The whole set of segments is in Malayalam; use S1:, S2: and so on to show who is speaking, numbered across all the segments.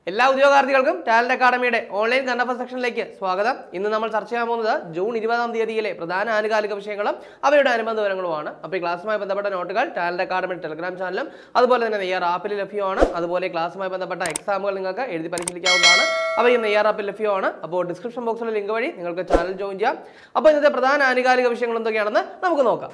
S1: എല്ലാ ഉദ്യോഗാർത്ഥികൾക്കും ടാലന്റ് അക്കാഡമിയുടെ ഓൺലൈൻ കണ്ടഫ സെക്ഷനിലേക്ക് സ്വാഗതം ഇന്ന് നമ്മൾ ചർച്ച ചെയ്യാൻ പോകുന്നത് ജൂൺ ഇരുപതാം തീയതിയിലെ പ്രധാന ആനുകാലിക വിഷയങ്ങളും അവയുടെ അനുബന്ധ വിവരങ്ങളുമാണ് അപ്പോൾ ഈ ക്ലാസ്സുമായി ബന്ധപ്പെട്ട നോട്ടുകൾ ടാലന്റ് അക്കാഡമി ടെലിഗ്രാം ചാനലും അതുപോലെ തന്നെ നെയ്യാർ ആപ്പിൽ ലഭ്യമാണ് അതുപോലെ ക്ലാസ്സുമായി ബന്ധപ്പെട്ട എക്സാമുകൾ നിങ്ങൾക്ക് എഴുതി പരിശീലിക്കാവുന്നതാണ് അപ്പോൾ ഈ നെയ്യാർ ആപ്പിൽ ലഭ്യമാണ് അപ്പോൾ ഡിസ്ക്രിപ്ഷൻ ബോക്സിലെ ലിങ്ക് വഴി നിങ്ങൾക്ക് ചാനൽ ജോയിൻ ചെയ്യാം അപ്പോൾ ഇന്നത്തെ പ്രധാന ആനുകാലിക വിഷയങ്ങൾ എന്തൊക്കെയാണെന്ന് നമുക്ക് നോക്കാം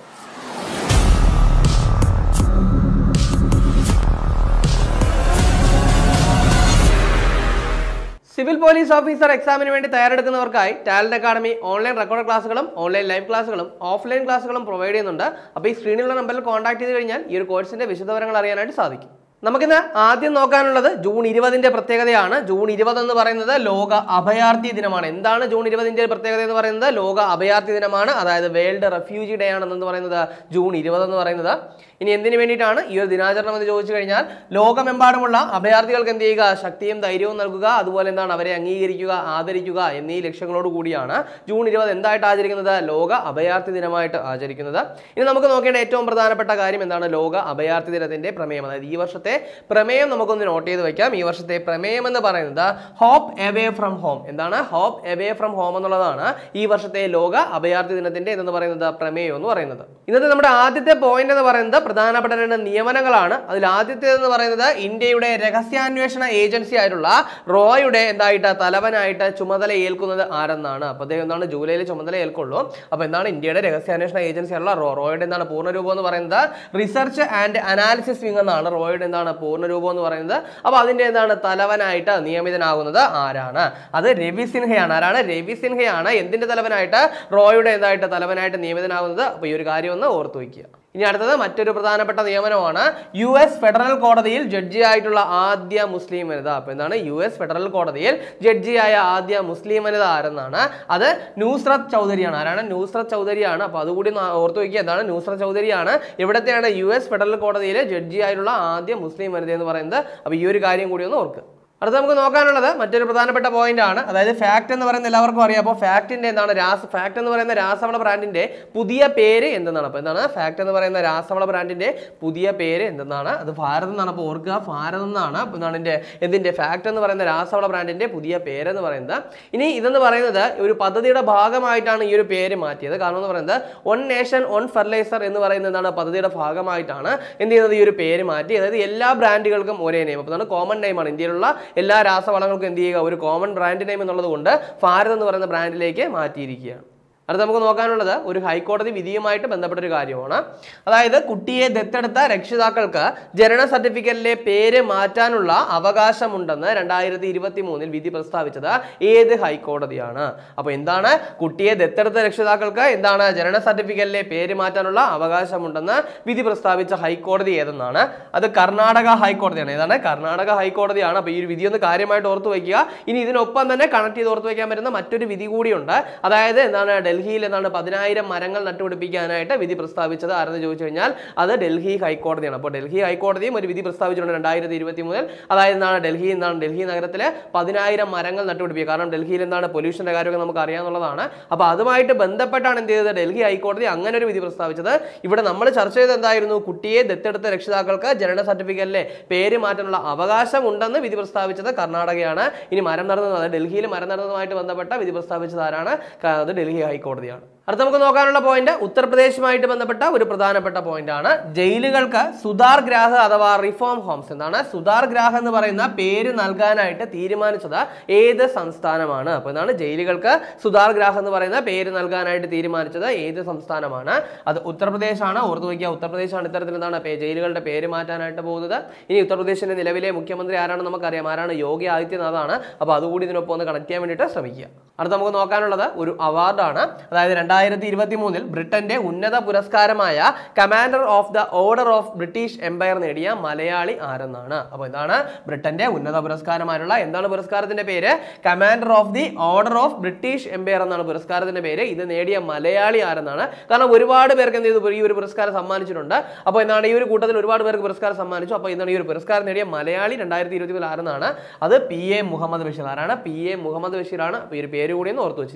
S1: സിവിൽ പോലീസ് ഓഫീസർ എക്സാമിന് വേണ്ടി തയ്യാറെടുക്കുന്നവർക്കായി ടാലന്റ് അക്കാഡമി ഓൺലൈൻ റെക്കോർഡ് ക്ലാസ്സുകളും ഓൺലൈൻ ലൈവ് ക്ലാസ്സുകളും ഓഫ്ലൈൻ ക്ലാസ്സുകളും പ്രൊവൈഡ് ചെയ്യുന്നുണ്ട് അപ്പോൾ ഈ സ്ക്രീനിലുള്ള നമ്പറിൽ കോൺടാക്ട് ചെയ്ത് കഴിഞ്ഞാൽ ഈ ഒരു കോഴ്സിന്റെ വിശദവിവരങ്ങൾ അറിയാനായിട്ട് സാധിക്കും നമുക്കിന്ന് ആദ്യം നോക്കാനുള്ളത് ജൂൺ ഇരുപതിന്റെ പ്രത്യേകതയാണ് ജൂൺ ഇരുപത് എന്ന് പറയുന്നത് ലോക അഭയാർത്ഥി ദിനമാണ് എന്താണ് ജൂൺ ഇരുപതിന്റെ പ്രത്യേകത എന്ന് പറയുന്നത് ലോക അഭയാർത്ഥി ദിനമാണ് അതായത് വേൾഡ് റെഫ്യൂജി ഡേ ആണെന്ന് പറയുന്നത് ജൂൺ ഇരുപത് എന്ന് പറയുന്നത് ഇനി എന്തിനു വേണ്ടിയിട്ടാണ് ഈ ഒരു ദിനാചരണം എന്ന് ചോദിച്ചു കഴിഞ്ഞാൽ ലോകമെമ്പാടുമുള്ള അഭയാർത്ഥികൾക്ക് എന്ത് ചെയ്യുക ശക്തിയും ധൈര്യവും നൽകുക അതുപോലെ എന്താണ് അവരെ അംഗീകരിക്കുക ആദരിക്കുക എന്നീ ലക്ഷ്യങ്ങളോട് കൂടിയാണ് ജൂൺ ഇരുപത് എന്തായിട്ട് ആചരിക്കുന്നത് ലോക അഭയാർത്ഥി ദിനമായിട്ട് ആചരിക്കുന്നത് ഇനി നമുക്ക് നോക്കേണ്ട ഏറ്റവും പ്രധാനപ്പെട്ട കാര്യം എന്താണ് ലോക അഭയാർത്ഥി ദിനത്തിന്റെ പ്രമേയം അതായത് ഈ വർഷത്തെ പ്രമേയം നമുക്കൊന്ന് നോട്ട് ചെയ്ത് വെക്കാം ഈ വർഷത്തെ പ്രമേയം എന്ന് പറയുന്നത് ഹോപ്പ് എവേ ഫ്രം ഹോം എന്താണ് ഹോപ്പ് എവേ ഫ്രം ഹോം എന്നുള്ളതാണ് ഈ വർഷത്തെ ലോക അഭയാർത്ഥി ദിനത്തിന്റെ എന്ന് പറയുന്നത് പ്രമേയം എന്ന് പറയുന്നത് ഇന്നത്തെ നമ്മുടെ ആദ്യത്തെ പോയിന്റ് എന്ന് പറയുന്നത് പ്രധാനപ്പെട്ട രണ്ട് നിയമനങ്ങളാണ് അതിൽ ആദ്യത്തേത് എന്ന് പറയുന്നത് ഇന്ത്യയുടെ രഹസ്യാന്വേഷണ ഏജൻസി ആയിട്ടുള്ള റോയുടെ എന്തായിട്ട് തലവനായിട്ട് ചുമതല ഏൽക്കുന്നത് ആരെന്നാണ് അപ്പോൾ അദ്ദേഹം എന്താണ് ജൂലൈയിൽ ചുമതല ഏൽക്കുള്ളൂ അപ്പോൾ എന്താണ് ഇന്ത്യയുടെ രഹസ്യാന്വേഷണ ഏജൻസി ആയിട്ടുള്ള റോ റോയുടെ എന്താണ് പൂർണ്ണരൂപം എന്ന് പറയുന്നത് റിസർച്ച് ആൻഡ് അനാലിസിസ് വിങ് എന്നാണ് റോയുടെ എന്താണ് പൂർണ്ണരൂപം എന്ന് പറയുന്നത് അപ്പോൾ അതിന്റെ എന്താണ് തലവനായിട്ട് നിയമിതനാകുന്നത് ആരാണ് അത് രവി സിൻഹയാണ് ആരാണ് രവി സിൻഹയാണ് എന്തിന്റെ തലവനായിട്ട് റോയുടെ എന്തായിട്ട് തലവനായിട്ട് നിയമിതനാകുന്നത് അപ്പോൾ ഈ ഒരു കാര്യം ഒന്ന് ഓർത്തു വയ്ക്കുക ഇനി അടുത്തത് മറ്റൊരു പ്രധാനപ്പെട്ട നിയമനമാണ് യു എസ് ഫെഡറൽ കോടതിയിൽ ജഡ്ജിയായിട്ടുള്ള ആദ്യ മുസ്ലിം വനിത അപ്പോൾ എന്താണ് യു എസ് ഫെഡറൽ കോടതിയിൽ ജഡ്ജിയായ ആദ്യ മുസ്ലിം വനിത ആരെന്നാണ് അത് ന്യൂസ്രത് ചൗധരിയാണ് ആരാണ് ന്യൂസ്രത് ചൗധരിയാണ് അപ്പോൾ അതുകൂടി ഒന്ന് ഓർത്ത് വയ്ക്കുക എന്താണ് ന്യൂസ്രത് ചൗധരിയാണ് ഇവിടത്തെയാണ് യു എസ് ഫെഡറൽ കോടതിയിലെ ജഡ്ജിയായിട്ടുള്ള ആദ്യ മുസ്ലിം വനിത എന്ന് പറയുന്നത് അപ്പോൾ ഈ ഒരു കാര്യം കൂടി ഒന്ന് ഓർക്കുക അടുത്ത നമുക്ക് നോക്കാനുള്ളത് മറ്റൊരു പ്രധാനപ്പെട്ട പോയിന്റ് ആണ് അതായത് ഫാക്ട് എന്ന് പറയുന്ന എല്ലാവർക്കും അറിയാം അപ്പോൾ ഫാക്ടിന്റെ എന്താണ് രാസ ഫാക്ട് എന്ന് പറയുന്ന രാസവള ബ്രാൻഡിന്റെ പുതിയ പേര് എന്തെന്നാണ് അപ്പോൾ എന്താണ് ഫാക്ട് എന്ന് പറയുന്ന രാസവള ബ്രാൻഡിന്റെ പുതിയ പേര് എന്തെന്നാണ് അത് ഭാരത് എന്നാണ് അപ്പോൾ ഓർക്കുക ഭാരത് എന്നാണ് അപ്പോൾ എന്താണ് ഇതിന്റെ എന്തിന്റെ ഫാക്ട് എന്ന് പറയുന്ന രാസവള ബ്രാൻഡിന്റെ പുതിയ പേര് എന്ന് പറയുന്നത് ഇനി ഇതെന്ന് പറയുന്നത് ഒരു പദ്ധതിയുടെ ഭാഗമായിട്ടാണ് ഈ ഒരു പേര് മാറ്റിയത് കാരണം എന്ന് പറയുന്നത് ഒൺ നേഷൻ ഒൺ ഫെർലൈസർ എന്ന് പറയുന്ന എന്താണ് പദ്ധതിയുടെ ഭാഗമായിട്ടാണ് എന്ത് ചെയ്യുന്നത് ഈ ഒരു പേര് മാറ്റി അതായത് എല്ലാ ബ്രാൻഡുകൾക്കും ഒരേ നെയിം അപ്പോൾ കോമൺ നെയിമാണ് ഇന്ത്യയിലുള്ള എല്ലാ രാസവളങ്ങൾക്കും എന്ത് ചെയ്യുക ഒരു കോമൺ ബ്രാൻഡ് നെയിം എന്നുള്ളത് കൊണ്ട് ഭാരത് എന്ന് പറയുന്ന ബ്രാൻഡിലേക്ക് മാറ്റിയിരിക്കുകയാണ് അടുത്ത നമുക്ക് നോക്കാനുള്ളത് ഒരു ഹൈക്കോടതി വിധിയുമായിട്ട് ബന്ധപ്പെട്ട ഒരു കാര്യമാണ് അതായത് കുട്ടിയെ ദത്തെടുത്ത രക്ഷിതാക്കൾക്ക് ജനന സർട്ടിഫിക്കറ്റിലെ പേര് മാറ്റാനുള്ള അവകാശമുണ്ടെന്ന് രണ്ടായിരത്തി ഇരുപത്തി മൂന്നിൽ വിധി പ്രസ്താവിച്ചത് ഏത് ഹൈക്കോടതിയാണ് അപ്പോൾ എന്താണ് കുട്ടിയെ ദത്തെടുത്ത രക്ഷിതാക്കൾക്ക് എന്താണ് ജനന സർട്ടിഫിക്കറ്റിലെ പേര് മാറ്റാനുള്ള അവകാശമുണ്ടെന്ന് വിധി പ്രസ്താവിച്ച ഹൈക്കോടതി ഏതെന്നാണ് അത് കർണാടക ഹൈക്കോടതിയാണ് ഏതാണ് കർണാടക ഹൈക്കോടതിയാണ് അപ്പോൾ ഈ ഒരു വിധി ഒന്ന് കാര്യമായിട്ട് ഓർത്ത് വയ്ക്കുക ഇനി ഇതിനൊപ്പം തന്നെ കണക്ട് ചെയ്ത് ഓർത്ത് വയ്ക്കാൻ പറ്റുന്ന മറ്റൊരു വിധി കൂടിയുണ്ട് അതായത് എന്താണ് ഡൽഹിയിൽ എന്താണ് പതിനായിരം മരങ്ങൾ നട്ടുപിടിപ്പിക്കാനായിട്ട് വിധി പ്രസ്താവിച്ചത് ആരെന്ന് ചോദിച്ചു കഴിഞ്ഞാൽ അത് ഡൽഹി ഹൈക്കോടതിയാണ് അപ്പോൾ ഡൽഹി ഹൈക്കോടതിയും ഒരു വിധി പ്രസ്താവിച്ചിട്ടുണ്ട് രണ്ടായിരത്തി ഇരുപത്തി മൂന്നിൽ അതായത് എന്താണ് ഡൽഹി എന്താണ് ഡൽഹി നഗരത്തിലെ പതിനായിരം മരങ്ങൾ നട്ടുപിടിപ്പിക്കുക കാരണം ഡൽഹിയിൽ എന്താണ് പൊല്യൂഷന്റെ കാര്യമൊക്കെ നമുക്ക് അറിയാവുന്നതാണ് അപ്പോൾ അതുമായിട്ട് ബന്ധപ്പെട്ടാണ് എന്ത് ചെയ്തത് ഡൽഹി ഹൈക്കോടതി അങ്ങനെ ഒരു വിധി പ്രസ്താവിച്ചത് ഇവിടെ നമ്മൾ ചർച്ച ചെയ്തത് എന്തായിരുന്നു കുട്ടിയെ ദത്തെടുത്ത രക്ഷിതാക്കൾക്ക് ജനന സർട്ടിഫിക്കറ്റിലെ പേര് മാറ്റാനുള്ള അവകാശം ഉണ്ടെന്ന് വിധി പ്രസ്താവിച്ചത് കർണാടകയാണ് ഇനി മരം നടന്നത് അത് ഡൽഹിയിൽ മരം നടന്നതുമായിട്ട് ബന്ധപ്പെട്ട വിധി പ്രസ്താവിച്ചത് ആരാണ് ക- അത് ഡൽഹി ഹൈക്കോടതിയാണ് അടുത്ത നമുക്ക് നോക്കാനുള്ള പോയിന്റ് ഉത്തർപ്രദേശുമായിട്ട് ബന്ധപ്പെട്ട ഒരു പ്രധാനപ്പെട്ട പോയിന്റ് ആണ് ജയിലുകൾക്ക് സുധാർ ഗ്രാഹ് അഥവാ റിഫോം ഹോംസ് എന്താണ് സുധാർ ഗ്രാഹ് എന്ന് പറയുന്ന പേര് നൽകാനായിട്ട് തീരുമാനിച്ചത് ഏത് സംസ്ഥാനമാണ് അപ്പോൾ എന്താണ് ജയിലുകൾക്ക് സുധാർ ഗ്രാഹ് എന്ന് പറയുന്ന പേര് നൽകാനായിട്ട് തീരുമാനിച്ചത് ഏത് സംസ്ഥാനമാണ് അത് ഉത്തർപ്രദേശാണ് ഓർത്തു വയ്ക്കുക ഉത്തർപ്രദേശാണ് ഇത്തരത്തിൽ എന്താണ് പേ- ജയിലുകളുടെ പേര് മാറ്റാനായിട്ട് പോകുന്നത് ഇനി ഉത്തർപ്രദേശിന്റെ നിലവിലെ മുഖ്യമന്ത്രി ആരാണെന്ന് നമുക്കറിയാം ആരാണ് യോഗി ആദിത്യനാഥാണ് അപ്പോൾ അതുകൂടി ഇതിനൊപ്പം ഒന്ന് കണക്ട് ചെയ്യാൻ വേണ്ടിയിട്ട് ശ്രമിക്കുക അടുത്ത നമുക്ക് നോക്കാനുള്ളത് ഒരു അവാർഡാണ് അതായത് രണ്ടായിരത്തി ഇരുപത്തി മൂന്നിൽ ബ്രിട്ടന്റെ ഉന്നത പുരസ്കാരമായ commander of the order of British Empire നേടിയ മലയാളി ആരെന്നാണ് അപ്പോൾ ഇതാണ് ബ്രിട്ടന്റെ ഉന്നത പുരസ്കാരമായുള്ള എന്താണ് പുരസ്കാരത്തിന്റെ പേര് commander of the order of British Empire എന്നാണ് പുരസ്കാരത്തിന്റെ പേര് ഇത് നേടിയ മലയാളി ആരെന്നാണ് കാരണം ഒരുപാട് പേർക്ക് എന്ത് ചെയ്തു ഈ ഒരു പുരസ്കാരം സമ്മാനിച്ചിട്ടുണ്ട് അപ്പോൾ എന്താണ് ഈ ഒരു കൂട്ടത്തിൽ ഒരുപാട് പേർക്ക് പുരസ്കാരം സമ്മാനിച്ചു അപ്പോൾ എന്താണ് ഈ ഒരു പുരസ്കാരം നേടിയ മലയാളി രണ്ടായിരത്തി ഇരുപത്തി ആരെന്നാണ് അത് പി എ മുഹമ്മദ് ബഷീർ ആരാണ് പി എ മുഹമ്മദ് ബഷീറാണ് അപ്പോൾ ഈ ഒരു പേര് കൂടി ഒന്ന് ഓർത്ത് വെച്ചിരിക്കുക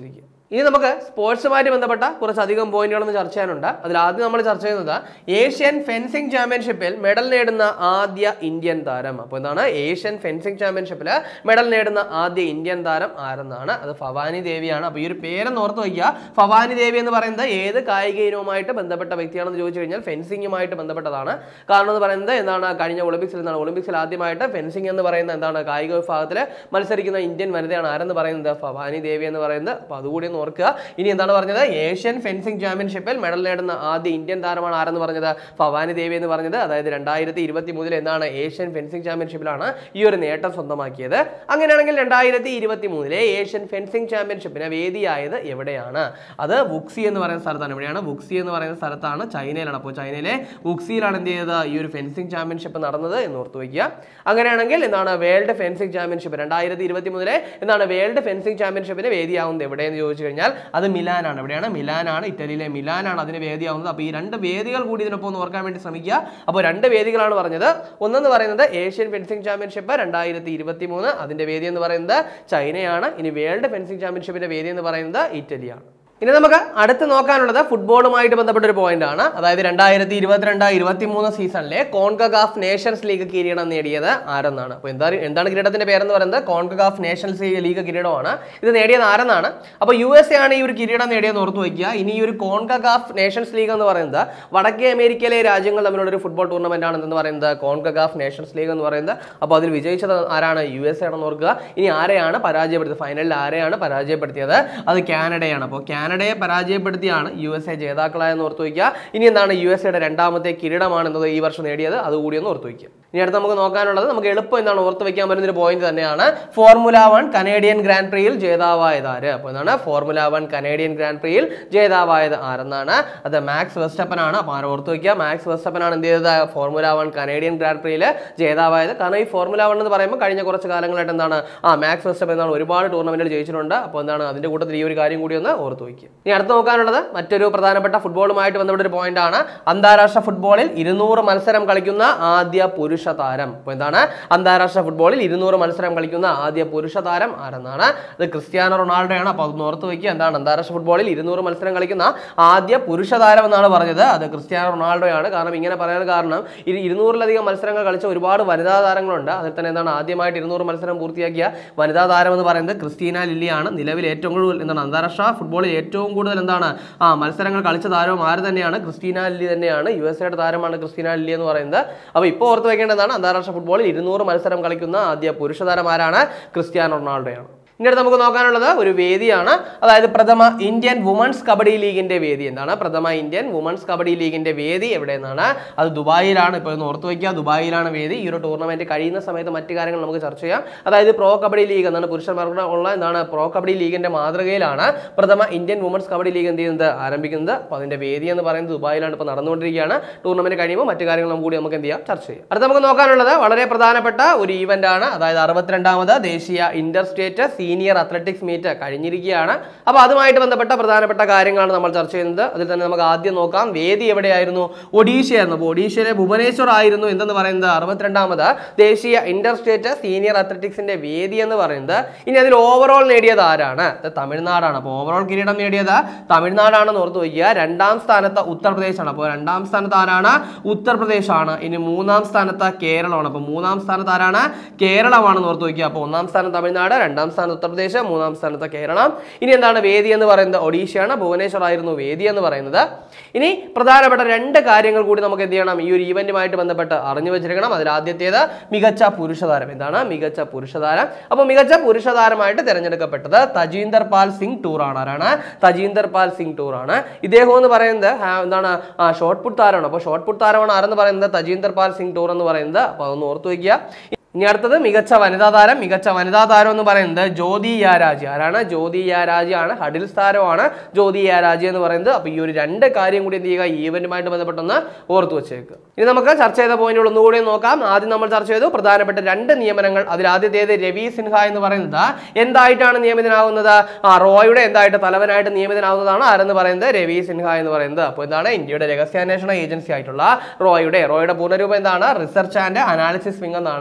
S1: ഇനി നമുക്ക് സ്പോർട്സുമായിട്ട് ബന്ധപ്പെട്ട കുറച്ചധികം പോയിന്റുകളൊന്ന് ചർച്ച ചെയ്യാനുണ്ട് അതിൽ ആദ്യം നമ്മൾ ചർച്ച ചെയ്യുന്നത് ഏഷ്യൻ ഫെൻസിംഗ് ചാമ്പ്യൻഷിപ്പിൽ മെഡൽ നേടുന്ന ആദ്യ ഇന്ത്യൻ താരം അപ്പോൾ എന്താണ് ഏഷ്യൻ ഫെൻസിംഗ് ചാമ്പ്യൻഷിപ്പിൽ മെഡൽ നേടുന്ന ആദ്യ ഇന്ത്യൻ താരം ആരെന്നാണ് അത് ഭവാനി ദേവിയാണ് അപ്പോൾ ഈ ഒരു പേരെന്ന് ഓർത്ത് വയ്ക്കുക ഭവാനി ദേവി എന്ന് പറയുന്നത് ഏത് കായിക ഇനവുമായിട്ട് ബന്ധപ്പെട്ട വ്യക്തിയാണെന്ന് ചോദിച്ചു കഴിഞ്ഞാൽ ഫെൻസിംഗുമായിട്ട് ബന്ധപ്പെട്ടതാണ് കാരണം എന്ന് പറയുന്നത് എന്താണ് കഴിഞ്ഞ ഒളിമ്പിക്സിൽ എന്താണ് ഒളിമ്പിക്സിൽ ആദ്യമായിട്ട് ഫെൻസിംഗ് എന്ന് പറയുന്ന എന്താണ് കായിക വിഭാഗത്തിൽ മത്സരിക്കുന്ന ഇന്ത്യൻ വനിതയാണ് ആരെന്ന് പറയുന്നത് ഭവാനി ദേവി എന്ന് പറയുന്നത് അപ്പോൾ അതുകൂടി ഒന്ന് ഓർക്കുക ഇനി എന്താണ് പറഞ്ഞത് ഏഷ്യൻ ഫെൻസിംഗ് ചാമ്പ്യൻഷിപ്പിൽ മെഡൽ നേടുന്ന ആദ്യ ഇന്ത്യൻ താരമാണ് ആരെന്ന് പറഞ്ഞത് ഭവാനി ദേവി എന്ന് പറഞ്ഞത് അതായത് രണ്ടായിരത്തി ഇരുപത്തി മൂന്നിൽ എന്താണ് ഏഷ്യൻ ഫെൻസിംഗ് ചാമ്പ്യൻഷിപ്പിലാണ് ഈ ഒരു നേട്ടം സ്വന്തമാക്കിയത് അങ്ങനെയാണെങ്കിൽ രണ്ടായിരത്തി ഇരുപത്തി മൂന്നിലെ ഏഷ്യൻ ഫെൻസിംഗ് ചാമ്പ്യൻഷിപ്പിന് വേദിയായത് എവിടെയാണ് അത് വുക്സി എന്ന് പറയുന്ന സ്ഥലത്താണ് എവിടെയാണ് വുക്സി എന്ന് പറയുന്ന സ്ഥലത്താണ് ചൈനയിലാണ് അപ്പോൾ ചൈനയിലെ വുക്സിയിലാണ് എന്ത് ചെയ്തത് ഈ ഒരു ഫെൻസിംഗ് ചാമ്പ്യൻഷിപ്പ് നടന്നത് എന്ന് ഓർത്ത് വയ്ക്കുക അങ്ങനെയാണെങ്കിൽ എന്താണ് വേൾഡ് ഫെൻസിംഗ് ചാമ്പ്യൻഷിപ്പ് രണ്ടായിരത്തി ഇരുപത്തി മൂന്നിലെ എന്താണ് വേൾഡ് ഫെൻസിംഗ് ചാമ്പ്യൻഷിപ്പിന് വേദിയാവുന്നത് എവിടെയെന്ന് ചോദിച്ചു കഴിഞ്ഞാൽ അത് മിലാനാണ് എവിടെയാണ് മിലാനാണ് ഇറ്റലിയിലെ മിലാനാണ് അതിന് വേദിയാവുന്നത് അപ്പോൾ ഈ രണ്ട് വേദികൾ കൂടി ഇതിനൊപ്പം ഒന്ന് ഓർക്കാൻ വേണ്ടി ശ്രമിക്കുക അപ്പോൾ രണ്ട് വേദികളാണ് പറഞ്ഞത് ഒന്നെന്ന് പറയുന്നത് ഏഷ്യൻ ഫെൻസിംഗ് ചാമ്പ്യൻഷിപ്പ് രണ്ടായിരത്തി ഇരുപത്തി മൂന്ന് അതിന്റെ വേദി എന്ന് പറയുന്നത് ചൈനയാണ് ഇനി വേൾഡ് ഫെൻസിംഗ് ചാമ്പ്യൻഷിപ്പിന്റെ വേദി എന്ന് പറയുന്നത് ഇറ്റലിയാണ് ഇനി നമുക്ക് അടുത്ത് നോക്കാനുള്ളത് ഫുട്ബോളുമായിട്ട് ബന്ധപ്പെട്ട ഒരു പോയിന്റ് ആണ് അതായത് രണ്ടായിരത്തി ഇരുപത്തിരണ്ട് ഇരുപത്തി മൂന്ന് സീസണിലെ കോൺകഗാഫ് നേഷൻസ് ലീഗ് കിരീടം നേടിയത് ആരെന്നാണ് അപ്പോൾ എന്താ എന്താണ് കിരീടത്തിന്റെ പേരെന്ന് പറയുന്നത് കോൺകഗാഫ് നേഷൻസ് ലീഗ് കിരീടമാണ് ഇത് നേടിയത് ആരെന്നാണ് അപ്പോൾ യു എസ് എ ആണ് ഈ ഒരു കിരീടം നേടിയെന്ന് ഓർത്തു വയ്ക്കുക ഇനി ഈ ഒരു കോൺകഗാഫ് നേഷൻസ് ലീഗ് എന്ന് പറയുന്നത് വടക്കേ അമേരിക്കയിലെ രാജ്യങ്ങൾ തമ്മിലുള്ള ഒരു ഫുട്ബോൾ ടൂർണമെന്റ് ആണ് എന്ന് പറയുന്നത് കോൺകഗാഫ് നേഷൻസ് ലീഗ് എന്ന് പറയുന്നത് അപ്പോൾ അതിൽ വിജയിച്ചത് ആരാണ് യു എസ് എ ആണെന്ന് ഓർക്കുക ഇനി ആരെയാണ് പരാജയപ്പെടുത്തിയത് ഫൈനലിൽ ആരെയാണ് പരാജയപ്പെടുത്തിയത് അത് കാനഡയാണ് അപ്പോൾ കാനഡയെ പരാജയപ്പെടുത്തിയാണ് യു എസ് എ ജേതാക്കളായെന്ന് ഓർത്തു വയ്ക്കുക ഇനി എന്താണ് യു എസ് എയുടെ രണ്ടാമത്തെ കിരീടമാണ് എന്നത് ഈ വർഷം നേടിയത് അതുകൂടി ഒന്ന് ഓർത്തു വയ്ക്കുക ഇനി അടുത്ത് നമുക്ക് നോക്കാനുള്ളത് നമുക്ക് എളുപ്പം എന്താണ് ഓർത്ത് വെക്കാൻ പറ്റുന്ന ഒരു പോയിന്റ് തന്നെയാണ് ഫോർമുല വൺ കനേഡിയൻ ഗ്രാൻഡ് പ്രിയിൽ ജേതാവായത് ആര് അപ്പോൾ എന്താണ് ഫോർമുല വൺ കനേഡിയൻ ഗ്രാൻഡ് പ്രിയിൽ ജേതാവായത് ആരെന്നാണ് അത് മാക്സ് വെസ്റ്റപ്പൻ ആണ് അപ്പോൾ ആരും ഓർത്ത് വയ്ക്കുക മാക്സ് വെസ്റ്റപ്പൻ ആണ് എന്ത് ചെയ്തത് ഫോർമുല വൺ കനേഡിയൻ ഗ്രാൻഡ് പ്രിയിൽ ജേതാവായത് കാരണം ഈ ഫോർമുല വൺ എന്ന് പറയുമ്പോൾ കഴിഞ്ഞ കുറച്ച് കാലങ്ങളായിട്ട് എന്താണ് ആ മാക്സ് വെസ്റ്റപ്പൻ എന്നാണ് ഒരുപാട് ടൂർണമെന്റുകൾ ജയിച്ചിട്ടുണ്ട് അപ്പോൾ എന്താണ് അതിന്റെ കൂട്ടത്തിൽ ഈ ഒരു കാര്യം കൂടി ഒന്ന് ഓർത്ത് വയ്ക്കുക ഇനി അടുത്ത് നോക്കാനുള്ളത് മറ്റൊരു പ്രധാനപ്പെട്ട ഫുട്ബോളുമായിട്ട് ബന്ധപ്പെട്ട ഒരു പോയിന്റ് ആണ് അന്താരാഷ്ട്ര ഫുട്ബോളിൽ ഇരുന്നൂറ് മത്സരം കളിക്കുന്ന ആദ്യ പുരുഷ താരം അപ്പോൾ എന്താണ് അന്താരാഷ്ട്ര ഫുട്ബോളിൽ ഇരുന്നൂറ് മത്സരം കളിക്കുന്ന ആദ്യ പുരുഷ താരം ആരെന്നാണ് അത് ക്രിസ്ത്യാനോ റൊണാൾഡോയാണ് അപ്പോൾ അതൊന്ന് ഓർത്ത് വയ്ക്കുക എന്താണ് അന്താരാഷ്ട്ര ഫുട്ബോളിൽ ഇരുന്നൂറ് മത്സരം കളിക്കുന്ന ആദ്യ പുരുഷ താരം എന്നാണ് പറഞ്ഞത് അത് ക്രിസ്ത്യാനോ റൊണാൾഡോയാണ് കാരണം ഇങ്ങനെ പറയാൻ കാരണം ഇരു ഇരുന്നൂറിലധികം മത്സരങ്ങൾ കളിച്ച ഒരുപാട് വനിതാ താരങ്ങളുണ്ട് അതിൽ തന്നെ എന്താണ് ആദ്യമായിട്ട് ഇരുന്നൂറ് മത്സരം പൂർത്തിയാക്കിയ വനിതാ താരം എന്ന് പറയുന്നത് ക്രിസ്റ്റീന ലില്ലിയാണ് നിലവിൽ ഏറ്റവും കൂടുതൽ എന്താണ് അന്താരാഷ്ട്ര ഫുട്ബോളിൽ ഏറ്റവും കൂടുതൽ എന്താണ് ആ മത്സരങ്ങൾ കളിച്ച താരവും ആര് തന്നെയാണ് ക്രിസ്റ്റീന ലില്ലി തന്നെയാണ് യു എസ് എയുടെ താരമാണ് ക്രിസ്റ്റീന ലില്ലി എന്ന് പറയുന്നത് അപ്പോൾ ഇപ്പോൾ ഓർത്ത് വെക്കേണ്ടതാണ് അന്താരാഷ്ട്ര ഫുട്ബോളിൽ ഇരുന്നൂറ് മത്സരം കളിക്കുന്ന ആദ്യ പുരുഷ താരം ആരാണ് ക്രിസ്ത്യാനോ റൊണാൾഡോയാണ് ഇനി അടുത്ത് നമുക്ക് നോക്കാനുള്ളത് ഒരു വേദിയാണ് അതായത് പ്രഥമ ഇന്ത്യൻ വുമൺസ് കബഡി ലീഗിന്റെ വേദി എന്താണ് പ്രഥമ ഇന്ത്യൻ വുമൺസ് കബഡി ലീഗിന്റെ വേദി എവിടെയെന്നാണ് അത് ദുബായിലാണ് ഇപ്പോൾ ഒന്ന് ഓർത്ത് വയ്ക്കുക ദുബായിലാണ് വേദി ഈ ഒരു ടൂർണമെന്റ് കഴിയുന്ന സമയത്ത് മറ്റു കാര്യങ്ങൾ നമുക്ക് ചർച്ച ചെയ്യാം അതായത് പ്രോ കബഡി ലീഗ് എന്നാണ് പുരുഷന്മാർക്ക് ഉള്ള എന്താണ് പ്രോ കബഡി ലീഗിന്റെ മാതൃകയിലാണ് പ്രഥമ ഇന്ത്യൻ വുമൺസ് കബഡി ലീഗ് എന്ത് ചെയ്യുന്നത് ആരംഭിക്കുന്നത് അപ്പോൾ അതിന്റെ വേദി എന്ന് പറയുന്നത് ദുബായിലാണ് ഇപ്പോൾ നടന്നുകൊണ്ടിരിക്കുകയാണ് ടൂർണമെന്റ് കഴിയുമ്പോൾ മറ്റു കാര്യങ്ങളും കൂടി നമുക്ക് എന്ത് ചെയ്യാം ചർച്ച ചെയ്യാം അടുത്ത നമുക്ക് നോക്കാനുള്ളത് വളരെ പ്രധാനപ്പെട്ട ഒരു ഈവന്റ് ആണ് അതായത് അറുപത്തിരണ്ടാമത് ദേശീയ Inter state senior athletics meet കഴിഞ്ഞിരിക്കുകയാണ് അപ്പോൾ അതുമായിട്ട് ബന്ധപ്പെട്ട പ്രധാനപ്പെട്ട കാര്യങ്ങളാണ് നമ്മൾ ചർച്ച ചെയ്യുന്നത് അതിൽ തന്നെ നമുക്ക് ആദ്യം നോക്കാം വേദി എവിടെയായിരുന്നു ഒഡീഷയായിരുന്നു അപ്പോൾ ഒഡീഷയിലെ ഭുവനേശ്വർ ആയിരുന്നു എന്തെന്ന് പറയുന്നത് അറുപത്തിരണ്ടാമത് ദേശീയ ഇന്റർ സ്റ്റേറ്റ് സീനിയർ അത്ലറ്റിക്സിന്റെ വേദി എന്ന് പറയുന്നത് ഇനി അതിൽ ഓവറോൾ നേടിയത് ആരാണ് അത് തമിഴ്നാടാണ് അപ്പോൾ ഓവറോൾ കിരീടം നേടിയത് തമിഴ്നാടാണെന്ന് ഓർത്ത് വയ്ക്കുക രണ്ടാം സ്ഥാനത്ത് ഉത്തർപ്രദേശാണ് അപ്പോൾ രണ്ടാം സ്ഥാനത്ത് ആരാണ് ഉത്തർപ്രദേശാണ് ഇനി മൂന്നാം സ്ഥാനത്ത് കേരളമാണ് അപ്പോൾ മൂന്നാം സ്ഥാനത്ത് ആരാണ് കേരളമാണെന്ന് ഓർത്ത് വയ്ക്കുക അപ്പോൾ ഒന്നാം സ്ഥാനം തമിഴ്നാട് രണ്ടാം സ്ഥാനം ഉത്തർപ്രദേശ് മൂന്നാം സ്ഥാനത്ത് കേരളം ഇനി എന്താണ് വേദി എന്ന് പറയുന്നത് ഒഡീഷയാണ് ഭുവനേശ്വർ ആയിരുന്നു വേദി എന്ന് പറയുന്നത് ഇനി പ്രധാനപ്പെട്ട രണ്ട് കാര്യങ്ങൾ കൂടി നമുക്ക് എന്ത് ചെയ്യണം ഈ ഒരു ഈവന്റുമായിട്ട് ബന്ധപ്പെട്ട് അറിഞ്ഞു വെച്ചിരിക്കണം അതിൽ ആദ്യത്തേത് മികച്ച പുരുഷതാരം എന്താണ് മികച്ച പുരുഷതാരം അപ്പോൾ മികച്ച പുരുഷതാരമായിട്ട് തിരഞ്ഞെടുക്കപ്പെട്ടത് തജീന്ദർ പാൽ സിംഗ് ടൂർ ആണ് ആരാണ് തജീന്ദർ പാൽ സിംഗ് ടൂർ ആണ് ഇദ്ദേഹം എന്ന് പറയുന്നത് ആ, എന്താണ് ഷോർട്ട് പുട്ട് താരമാണ് അപ്പോൾ ഷോർട്ട് പുട്ട് താരമാണ് ആരെന്ന് പറയുന്നത് തജീന്ദർ പാൽ സിംഗ് ടൂർ എന്ന് പറയുന്നത് അപ്പോൾ അതൊന്ന് ഓർത്തു വയ്ക്കുക ഇനി അടുത്തത് മികച്ച വനിതാ താരം മികച്ച വനിതാ താരം എന്ന് പറയുന്നത് ജ്യോതി യാരാജി ആരാണ് ജ്യോതി യാരാജി ആണ് ഹഡിൽസ് താരമാണ് ജ്യോതി യാരാജി എന്ന് പറയുന്നത് അപ്പോൾ ഈ ഒരു രണ്ട് കാര്യം കൂടി എന്ത് ചെയ്യുക ഈ ഈവന്റുമായിട്ട് ബന്ധപ്പെട്ടൊന്ന് ഓർത്തു വെച്ചേക്കുക ഇനി നമുക്ക് ചർച്ച ചെയ്ത പോയിന്റുകൾ ഒന്നുകൂടി നോക്കാം ആദ്യം നമ്മൾ ചർച്ച ചെയ്തു പ്രധാനപ്പെട്ട രണ്ട് നിയമനങ്ങൾ അതിൽ ആദ്യത്തേത് രവി സിൻഹ എന്ന് പറയുന്നത് എന്തായിട്ടാണ് നിയമിതനാകുന്നത് ആ റോയുടെ എന്തായിട്ട് തലവനായിട്ട് നിയമിതനാകുന്നതാണ് ആരെന്ന് പറയുന്നത് രവി സിൻഹ എന്ന് പറയുന്നത് അപ്പോൾ എന്താണ് ഇന്ത്യയുടെ രഹസ്യാന്വേഷണ ഏജൻസി ആയിട്ടുള്ള റോയുടെ റോയുടെ പൂർണ്ണരൂപം എന്താണ് റിസർച്ച് ആൻഡ് അനാലിസിസ് വിങ് എന്നാണ് അപ്പോൾ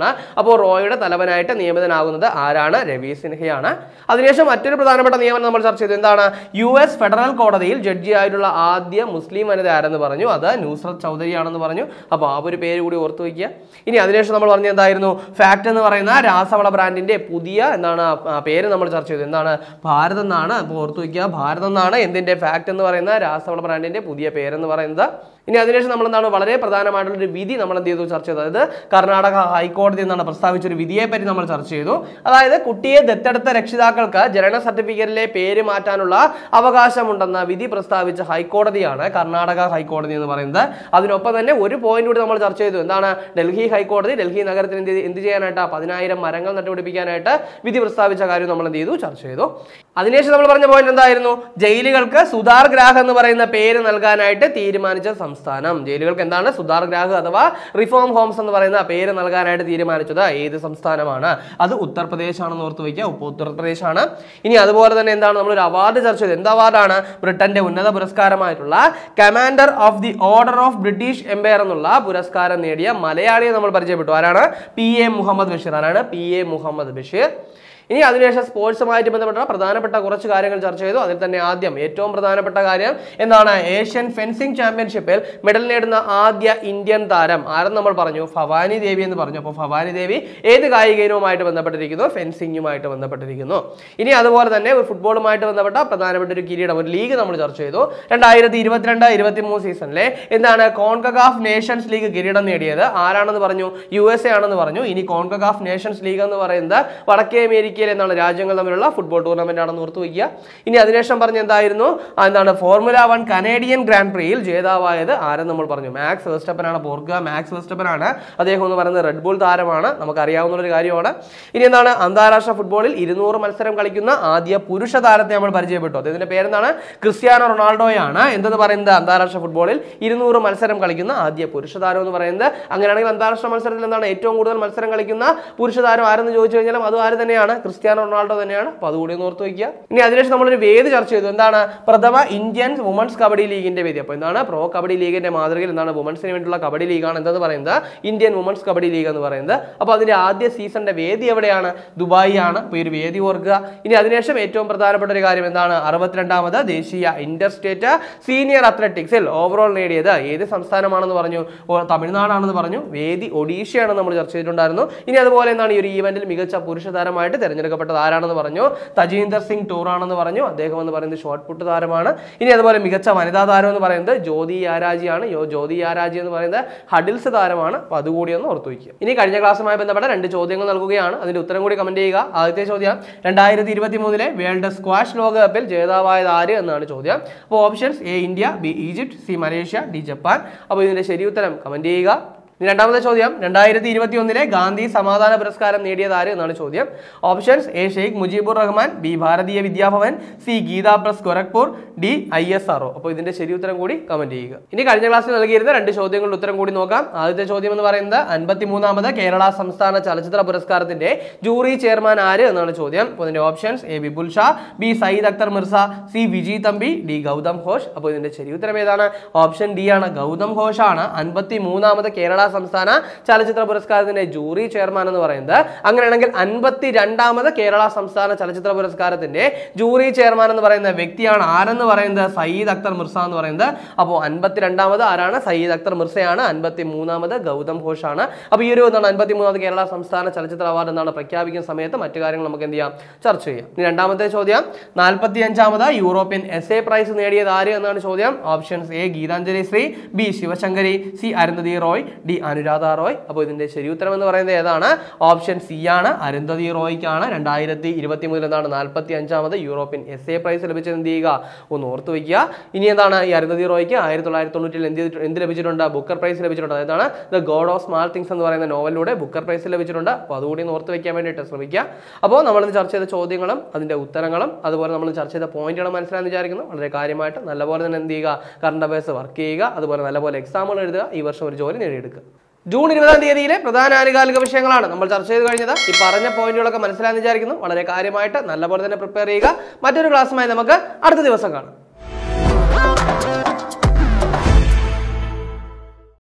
S1: അപ്പോൾ റോയുടെ തലവനായിട്ട് നിയമിതനാകുന്നത് ആരാണ് രവി സിൻഹയാണ് അതിനുശേഷം മറ്റൊരു പ്രധാനപ്പെട്ട നിയമനം നമ്മൾ ചർച്ച ചെയ്തു എന്താണ് യു എസ് ഫെഡറൽ കോടതിയിൽ ജഡ്ജിയായിട്ടുള്ള ആദ്യ മുസ്ലിം വനിത ആരെന്ന് പറഞ്ഞു അത് ന്യൂസ്രത് ചൗധരി ആണെന്ന് പറഞ്ഞു അപ്പോൾ ആ ഒരു പേര് കൂടി ഓർത്തു വയ്ക്കുക ഇനി അതിനുശേഷം നമ്മൾ പറഞ്ഞ എന്തായിരുന്നു ഫാക്ട് എന്ന് പറയുന്ന രാസവള ബ്രാൻഡിന്റെ പുതിയ എന്താണ് ആ- ആ പേര് നമ്മൾ ചർച്ച ചെയ്തു എന്താണ് ഭാരത് എന്നാണ് അപ്പോൾ ഓർത്തു വയ്ക്കുക ഭാരത് എന്നാണ് എന്തിന്റെ ഫാക്ട് എന്ന് പറയുന്ന രാസവള ബ്രാൻഡിന്റെ പുതിയ പേരെന്ന് പറയുന്നത് ഇനി അതിനുശേഷം നമ്മൾ എന്താണ് വളരെ പ്രധാനമായിട്ടുള്ള ഒരു വിധി നമ്മൾ എന്ത് ചെയ്തു ചർച്ച ചെയ്തു അതായത് കർണാടക ഹൈക്കോടതി എന്നാണ് പ്രസ്താവിച്ച ഒരു വിധിയെ പറ്റി നമ്മൾ ചർച്ച ചെയ്തു അതായത് കുട്ടിയെ ദത്തെടുത്ത രക്ഷിതാക്കൾക്ക് ജനന സർട്ടിഫിക്കറ്റിലെ പേര് മാറ്റാനുള്ള അവകാശമുണ്ടെന്ന വിധി പ്രസ്താവിച്ച ഹൈക്കോടതിയാണ് കർണാടക ഹൈക്കോടതി എന്ന് പറയുന്നത് അതിനൊപ്പം തന്നെ ഒരു പോയിന്റ് കൂടി നമ്മൾ ചർച്ച ചെയ്തു എന്താണ് ഡൽഹി ഹൈക്കോടതി ഡൽഹി നഗരത്തിന് എന്ത് ചെയ്ത് എന്ത് ചെയ്യാനായിട്ട് പതിനായിരം മരങ്ങൾ നട്ടുപിടിപ്പിക്കാനായിട്ട് വിധി പ്രസ്താവിച്ച കാര്യം നമ്മൾ എന്ത് ചെയ്തു ചർച്ച ചെയ്തു അതിനുശേഷം നമ്മൾ പറഞ്ഞ പോയിന്റ് എന്തായിരുന്നു ജയിലുകൾക്ക് സുധാർ ഗ്രാഹ് എന്ന് പറയുന്ന പേര് നൽകാനായിട്ട് തീരുമാനിച്ച സംസ്ഥാനം ജയിലുകൾക്ക് എന്താണ് സുധാർ ഗ്രാഹ് അഥവാ റിഫോം ഹോംസ് എന്ന് പറയുന്ന പേര് നൽകാനായിട്ട് തീരുമാനിച്ചത് ഏത് സംസ്ഥാനമാണ് അത് ഉത്തർപ്രദേശ് ആണെന്ന് ഓർത്ത് വയ്ക്കുക ഉപ്പ് ഉത്തർപ്രദേശ് ആണ് ഇനി അതുപോലെ തന്നെ എന്താണ് നമ്മൾ ഒരു അവാർഡ് ചർച്ച ചെയ്തത് എന്ത് അവാർഡാണ് ബ്രിട്ടന്റെ ഉന്നത പുരസ്കാരമായിട്ടുള്ള commander of the order of British Empire എന്നുള്ള പുരസ്കാരം നേടിയ മലയാളിയെ നമ്മൾ പരിചയപ്പെട്ടു ആരാണ് പി എ മുഹമ്മദ് ബഷീർ ആരാണ് പി എ മുഹമ്മദ് ബഷീർ ഇനി അതിനുശേഷം സ്പോർട്സുമായിട്ട് ബന്ധപ്പെട്ട പ്രധാനപ്പെട്ട കുറച്ച് കാര്യങ്ങൾ ചർച്ച ചെയ്തു അതിൽ തന്നെ ആദ്യം ഏറ്റവും പ്രധാനപ്പെട്ട കാര്യം എന്താണ് ഏഷ്യൻ ഫെൻസിംഗ് ചാമ്പ്യൻഷിപ്പിൽ മെഡൽ നേടുന്ന ആദ്യ ഇന്ത്യൻ താരം ആരെന്ന് നമ്മൾ പറഞ്ഞു ഭവാനി ദേവി എന്ന് പറഞ്ഞു അപ്പോൾ ഭവാനി ദേവി ഏത് കായിക ഇനവുമായിട്ട് ബന്ധപ്പെട്ടിരിക്കുന്നു ഫെൻസിംഗുമായിട്ട് ബന്ധപ്പെട്ടിരിക്കുന്നു ഇനി അതുപോലെ തന്നെ ഒരു ഫുട്ബോളുമായിട്ട് ബന്ധപ്പെട്ട പ്രധാനപ്പെട്ട ഒരു കിരീടം ഒരു ലീഗ് നമ്മൾ ചർച്ച ചെയ്തു രണ്ടായിരത്തി ഇരുപത്തിരണ്ട് ഇരുപത്തി മൂന്ന് സീസണിലെ എന്താണ് കോൺകഗാഫ് നേഷൻസ് ലീഗ് കിരീടം നേടിയത് ആരാണെന്ന് പറഞ്ഞു യു എസ് എ ആണെന്ന് പറഞ്ഞു ഇനി കോൺകഗാഫ് നേഷൻസ് ലീഗ് എന്ന് പറയുന്നത് വടക്കേ അമേരിക്കയിൽ എന്താണ് രാജ്യങ്ങൾ തമ്മിലുള്ള ഫുട്ബോൾ ടൂർണമെന്റ് ആണെന്ന് ഓർത്ത് വയ്ക്കുക ഇനി അതിനുശേഷം പറഞ്ഞ എന്തായിരുന്നു ആ, എന്താണ് ഫോർമുല വൺ കനേഡിയൻ ഗ്രാൻഡ് പ്രിയിൽ ജേതാവായത് ആരെന്ന് നമ്മൾ പറഞ്ഞു മാക്സ് വെസ്റ്റപ്പൻ ആണ് ഓർക്കുക മാക്സ് വെസ്റ്റപ്പൻ ആണ് അദ്ദേഹം എന്ന് പറയുന്നത് റെഡ് ബുൾ താരമാണ് നമുക്ക് അറിയാവുന്ന ഒരു കാര്യമാണ് ഇനി എന്താണ് അന്താരാഷ്ട്ര ഫുട്ബോളിൽ ഇരുന്നൂറ് മത്സരം കളിക്കുന്ന ആദ്യ പുരുഷ താരത്തെ നമ്മൾ പരിചയപ്പെട്ടു അദ്ദേഹത്തിന്റെ പേരെന്താണ് ക്രിസ്ത്യാനോ റൊണാൾഡോയാണ് എന്തെന്ന് പറയുന്നത് അന്താരാഷ്ട്ര ഫുട്ബോളിൽ ഇരുന്നൂറ് മത്സരം കളിക്കുന്ന ആദ്യ പുരുഷ താരം എന്ന് പറയുന്നത് അങ്ങനെയാണെങ്കിൽ അന്താരാഷ്ട്ര മത്സരത്തിൽ എന്താണ് ഏറ്റവും കൂടുതൽ മത്സരം കളിക്കുന്ന പുരുഷ താരം ആരെന്ന് ചോദിച്ചു കഴിഞ്ഞാൽ അത് ആര് തന്നെയാണ് ക്രിസ്ത്യാനോ റൊണാൾഡോ തന്നെയാണ് അപ്പോൾ അതുകൂടി ഒന്ന് ഓർത്ത് വയ്ക്കുക ഇനി അതിനുശേഷം നമ്മളൊരു വേദി ചർച്ച ചെയ്തു എന്താണ് പ്രഥമ ഇന്ത്യൻ വുമൺസ് കബഡി ലീഗിന്റെ വേദി അപ്പോൾ എന്താണ് പ്രോ കബഡി ലീഗിന്റെ മാതൃകയിൽ എന്താണ് വുമൺസിന് വേണ്ടിയുള്ള കബഡി ലീഗാണ് എന്തെന്ന് പറയുന്നത് ഇന്ത്യൻ വുമൺസ് കബഡി ലീഗ് എന്ന് പറയുന്നത് അപ്പോൾ അതിന്റെ ആദ്യ സീസണിന്റെ വേദി എവിടെയാണ് ദുബായി ആണ് അപ്പോൾ ഈ ഒരു വേദി ഓർക്കുക ഇനി അതിനുശേഷം ഏറ്റവും പ്രധാനപ്പെട്ട ഒരു കാര്യം എന്താണ് അറുപത്തിരണ്ടാമത് ദേശീയ ഇന്റർ സ്റ്റേറ്റ് സീനിയർ അത്ലറ്റിക്സിൽ ഓവറോൾ നേടിയത് ഏത് സംസ്ഥാനമാണെന്ന് പറഞ്ഞു ഓ, തമിഴ്നാടാണെന്ന് പറഞ്ഞു വേദി ഒഡീഷയാണെന്ന് നമ്മൾ ചർച്ച ചെയ്തിട്ടുണ്ടായിരുന്നു ഇനി അതുപോലെ എന്താണ് ഈ ഒരു ഈവന്റിൽ മികച്ച പുരുഷ താരമായിട്ട് തിരഞ്ഞെടുക്കപ്പെട്ടത് ആരാണെന്ന് പറഞ്ഞു തജീന്ദർ സിംഗ് ടൂർ ആണെന്ന് പറഞ്ഞു അദ്ദേഹം എന്ന് പറയുന്നത് ഷോർട്ട് പുട്ട് താരമാണ് ഇനി അതുപോലെ മികച്ച വനിതാ താരം എന്ന് പറയുന്നത് ജ്യോതി ആരാജിയാണ് യോ ജ്യോതി ആരാജി എന്ന് പറയുന്നത് ഹഡിൽസ് താരമാണ് അപ്പോൾ അതുകൂടി ഒന്ന് ഓർത്തു വയ്ക്കുക ഇനി കഴിഞ്ഞ ക്ലാസ്സുമായി ബന്ധപ്പെട്ട രണ്ട് ചോദ്യങ്ങൾ നൽകുകയാണ് അതിന്റെ ഉത്തരം കൂടി കമന്റ് ചെയ്യുക ആദ്യത്തെ ചോദ്യം രണ്ടായിരത്തി ഇരുപത്തി മൂന്നിലെ വേൾഡ് സ്ക്വാഷ് ലോകകപ്പിൽ ജേതാവായത് ആര് എന്നാണ് ചോദ്യം അപ്പോൾ options A India B Egypt C Malaysia D Japan അപ്പോൾ ഇതിന്റെ ശരി ഉത്തരം കമന്റ് ചെയ്യുക ഇനി രണ്ടാമത്തെ ചോദ്യം രണ്ടായിരത്തി ഇരുപത്തി ഒന്നിലെ ഗാന്ധി സമാധാന പുരസ്കാരം നേടിയത് ആര് എന്നാണ് ചോദ്യം options A Sheikh Mujibur Rahman B ഭാരതീയ Vidyabhavan C Gita plus Gorakhpur D I S R അപ്പോൾ ഇതിന്റെ ശരി ഉത്തരം കൂടി കമന്റ് ചെയ്യുക ഇനി കഴിഞ്ഞ ക്ലാസ്സിൽ നൽകിയിരുന്ന രണ്ട് ചോദ്യങ്ങളുടെ ഉത്തരം കൂടി നോക്കാം ആദ്യത്തെ ചോദ്യം എന്ന് പറയുന്നത് അൻപത്തി മൂന്നാമത് കേരള സംസ്ഥാന ചലച്ചിത്ര പുരസ്കാരത്തിന്റെ ജൂറി ചെയർമാൻ ആര് എന്നാണ് ചോദ്യം അപ്പോൾ ഇതിന്റെ options A Vipul Shah B Sayyid Akhtar Mirza C Viji Thampi D Gautam Ghosh അപ്പോൾ ഇതിന്റെ ശരി ഉത്തരം ഏതാണ് ഓപ്ഷൻ ഡി ആണ് ഗൗതം ഘോഷ് ആണ് അൻപത്തി മൂന്നാമത് കേരള സംസ്ഥാന ചലച്ചിത്ര പുരസ്കാരത്തിന്റെ ജൂറി ചെയർമാൻ എന്ന് പറയുന്നത് അങ്ങനെയാണെങ്കിൽ അൻപത്തി രണ്ടാമത് കേരള സംസ്ഥാന ചലച്ചിത്ര പുരസ്കാരത്തിന്റെ ജൂറി ചെയർമാൻ എന്ന് പറയുന്ന വ്യക്തിയാണ് ആരെന്ന് പറയുന്നത് സയ്യിദ് അക്തർ മിർസ എന്ന് പറയുന്നത് അപ്പോൾ അൻപത്തി രണ്ടാമത് ആരാണ് സയ്യിദ് അക്തർ മിർസയാണ് അൻപത്തി മൂന്നാമത് ഗൗതം ഘോഷ് ആണ് അപ്പോൾ ഈ ഒരു എന്താണ് അൻപത്തി മൂന്നാമത് കേരള സംസ്ഥാന ചലച്ചിത്ര അവാർഡ് എന്നാണ് പ്രഖ്യാപിക്കുന്ന സമയത്ത് മറ്റു കാര്യങ്ങൾ നമുക്ക് എന്ത് ചെയ്യാം ചർച്ച ചെയ്യാം ഇനി രണ്ടാമത്തെ ചോദ്യം നാൽപ്പത്തി അഞ്ചാമത് യൂറോപ്യൻ എസ് എ പ്രൈസ് നേടിയത് ആര് എന്നാണ് ചോദ്യം options A Geethanjali Shri B Sivasankari C Arundhati Roy D Anuradha Roy അപ്പോൾ ഇതിന്റെ ശരി ഉത്തരം എന്ന് പറയുന്നത് ഏതാണ് ഓപ്ഷൻ സി ആണ് അരുന്ധതി റോയ്ക്കാണ് രണ്ടായിരത്തി ഇരുപത്തി മൂന്നിൽ എന്താണ് നാൽപ്പത്തി അഞ്ചാമത് യൂറോപ്യൻ എസ് എ പ്രൈസ് ലഭിച്ചത് എന്ത് ചെയ്യുക ഒന്ന് ഓർത്ത് വയ്ക്കുക ഇനി എന്താണ് ഈ അരുന്ധതി റോയ്ക്ക് ആയിരത്തി തൊള്ളായിരത്തി തൊണ്ണൂറ്റിൽ എന്ത് ചെയ്തിട്ട് എന്ത് ലഭിച്ചിട്ടുണ്ട് ബുക്കർ പ്രൈസ് ലഭിച്ചിട്ടുണ്ട് അതാണ് the God of small things എന്ന് പറയുന്ന നോവലിലൂടെ ബുക്കർ പ്രൈസ് ലഭിച്ചിട്ടുണ്ട് അപ്പോൾ അതുകൂടി ഒന്ന് ഓർത്ത് വെക്കാൻ വേണ്ടിയിട്ട് ശ്രമിക്കുക അപ്പോൾ നമ്മളിന്ന് ചർച്ച ചെയ്ത ചോദ്യങ്ങളും അതിന്റെ ഉത്തരങ്ങളും അതുപോലെ നമ്മൾ ചർച്ച ചെയ്ത പോയിന്റുകളും മനസ്സിലായെന്ന് വിചാരിക്കുന്നു വളരെ കാര്യമായിട്ട് നല്ലപോലെ തന്നെ എന്ത് ചെയ്യുക കറണ്ട് അഫയേഴ്സ് വർക്ക് ചെയ്യുക അതുപോലെ നല്ലപോലെ എക്സാമുകൾ എഴുതുക ഈ വർഷം ഒരു ജോലി നേടിയെടുക്കുക ജൂൺ ഇരുപതാം തീയതിയിലെ പ്രധാന ആനുകാലിക വിഷയങ്ങളാണ് നമ്മൾ ചർച്ച ചെയ്ത് കഴിഞ്ഞത് ഈ പറഞ്ഞ പോയിന്റുകളൊക്കെ മനസ്സിലായെന്ന് വിചാരിക്കുന്നു വളരെ കാര്യമായിട്ട് നല്ലപോലെ തന്നെ പ്രിപ്പയർ ചെയ്യുക മറ്റൊരു ക്ലാസ്സുമായി നമുക്ക് അടുത്ത ദിവസം കാണാം